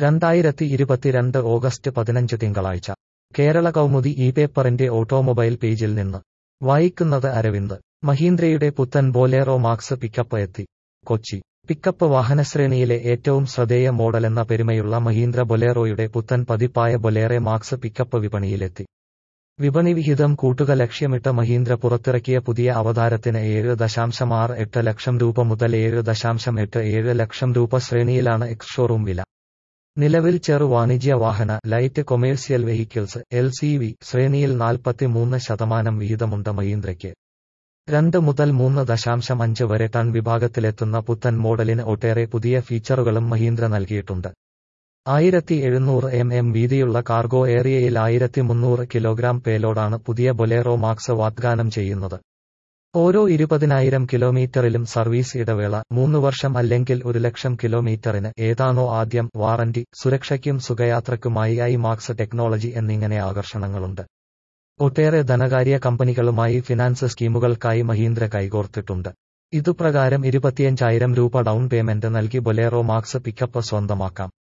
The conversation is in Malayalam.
രണ്ടായിരത്തി ഇരുപത്തിരണ്ട് ഓഗസ്റ്റ് പതിനഞ്ച് തിങ്കളാഴ്ച കേരള കൗമുദി ഈ പേപ്പറിന്റെ ഓട്ടോമൊബൈൽ പേജിൽ നിന്ന് വായിക്കുന്നത് അരവിന്ദ് മഹീന്ദ്രയുടെ പുത്തൻ ബോലേറോ മാക്സ് പിക്കപ്പ് എത്തി കൊച്ചി പിക്കപ്പ് വാഹനശ്രേണിയിലെ ഏറ്റവും ശ്രദ്ധേയ മോഡലെന്ന പെരുമയുള്ള മഹീന്ദ്ര ബൊലേറോയുടെ പുത്തൻ പതിപ്പായ ബൊലേറെ മാക്സ് പിക്കപ്പ് വിപണിയിലെത്തി വിപണി വിഹിതം കൂട്ടുക ലക്ഷ്യമിട്ട് മഹീന്ദ്ര പുറത്തിറക്കിയ പുതിയ അവതാരത്തിന് ഏഴ് ദശാംശം ആറ് എട്ട് ലക്ഷം രൂപ മുതൽ ഏഴ് ദശാംശം എട്ട് ഏഴ് ലക്ഷം രൂപ ശ്രേണിയിലാണ് എക്സ് ഷോറൂം വില നിലവിൽ ചെറു വാണിജ്യ വാഹന light commercial vehicles L C V ശ്രേണിയിൽ നാൽപ്പത്തിമൂന്ന് ശതമാനം വിഹിതമുണ്ട് മഹീന്ദ്രയ്ക്ക് രണ്ട് മുതൽ മൂന്ന് ദശാംശം അഞ്ച് വരെ ടൺ വിഭാഗത്തിലെത്തുന്ന പുത്തൻ മോഡലിന് ഒട്ടേറെ പുതിയ ഫീച്ചറുകളും മഹീന്ദ്ര നൽകിയിട്ടുണ്ട് ആയിരത്തി എഴുന്നൂറ് എം എം വീതിയുള്ള കാർഗോ ഏരിയയിൽ ആയിരത്തി മുന്നൂറ് കിലോഗ്രാം പേലോഡാണ് പുതിയ ബൊലേറോ മാക്സ് വാഗ്ദാനം ചെയ്യുന്നത് ഓരോ ഇരുപതിനായിരം കിലോമീറ്ററിലും സർവീസ് ഇടവേള മൂന്ന് വർഷം അല്ലെങ്കിൽ ഒരു ലക്ഷം കിലോമീറ്ററിന് ഏതാണോ ആദ്യം വാറന്റി സുരക്ഷയ്ക്കും സുഖയാത്രയ്ക്കുമായി ഐ മാക്സ് ടെക്നോളജി എന്നിങ്ങനെ ആകർഷണങ്ങളുണ്ട് ഒട്ടേറെ ധനകാര്യ കമ്പനികളുമായി ഫിനാൻസ് സ്കീമുകൾക്കായി മഹീന്ദ്ര കൈകോർത്തിട്ടുണ്ട് ഇതുപ്രകാരം ഇരുപത്തിയഞ്ചായിരം രൂപ ഡൗൺ പേയ്മെന്റ് നൽകി ബൊലേറോ മാക്സ് പിക്കപ്പ് സ്വന്തമാക്കാം